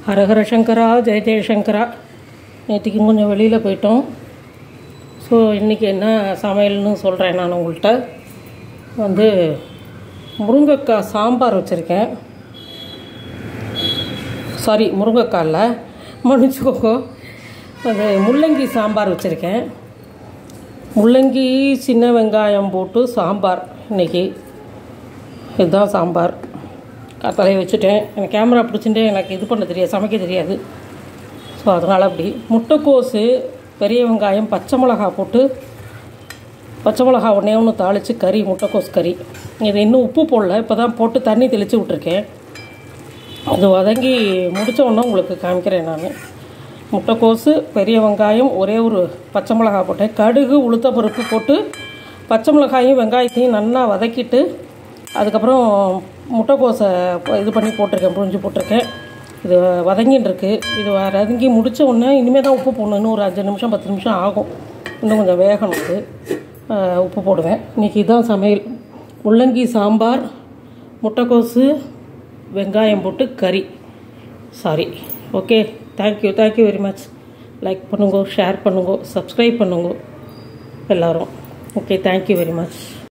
ஹரஹர சங்கரா ஜெய ஜெயசங்கரா நேற்றுக்கு கொஞ்சம் வெளியில் போயிட்டோம் ஸோ இன்றைக்கி என்ன சமையல்னு சொல்கிறேன் நான் உங்கள்கிட்ட வந்து முருங்கைக்காய் சாம்பார் வச்சுருக்கேன் சாரி முருங்கைக்காய் இல்லை மன்னிச்சுக்கோங்க அது முள்ளங்கி சாம்பார் வச்சுருக்கேன் முள்ளங்கி சின்ன வெங்காயம் போட்டு சாம்பார் இன்றைக்கி இதுதான் சாம்பார் தலையை வச்சுட்டேன் எனக்கு கேமரா பிடிச்சிட்டு எனக்கு இது பண்ண தெரியாது சமைக்க தெரியாது ஸோ அதனால் அப்படி முட்டைக்கோஸு பெரிய வெங்காயம் பச்சை மிளகா போட்டு பச்சை மிளகா ஒன்றே ஒன்று தாளித்து கறி முட்டைக்கோஸ் கறி இது இன்னும் உப்பு போடல இப்போ தான் போட்டு தண்ணி தெளித்து விட்ருக்கேன் அது வதங்கி முடித்த உடனே உங்களுக்கு காமிக்கிறேன் நான் முட்டைக்கோஸு பெரிய வெங்காயம் ஒரே ஒரு பச்சை மிளகா போட்டேன் கடுகு உளுத்த பருப்பு போட்டு பச்சை மிளகாயும் வெங்காயத்தையும் நல்லா வதக்கிட்டு அதுக்கப்புறம் முட்டைக்கோஸை இது பண்ணி போட்டிருக்கேன் புழிஞ்சு போட்டிருக்கேன் இது வதங்கின்னு இருக்கு இது வதங்கி முடித்த உடனே இனிமேல் தான் உப்பு போடணும் இன்னும் ஒரு அஞ்சு நிமிஷம் பத்து நிமிஷம் ஆகும் இன்னும் கொஞ்சம் வேகணும் இது உப்பு போடுவேன் இன்றைக்கி இதுதான் சமையல் முள்ளங்கி சாம்பார் முட்டைக்கோஸு வெங்காயம் போட்டு கறி sorry okay thank you thank you very much like பண்ணுங்க ஷேர் பண்ணுங்க சப்ஸ்கிரைப் பண்ணுங்க எல்லோரும் ஓகே தேங்க்யூ வெரி மச்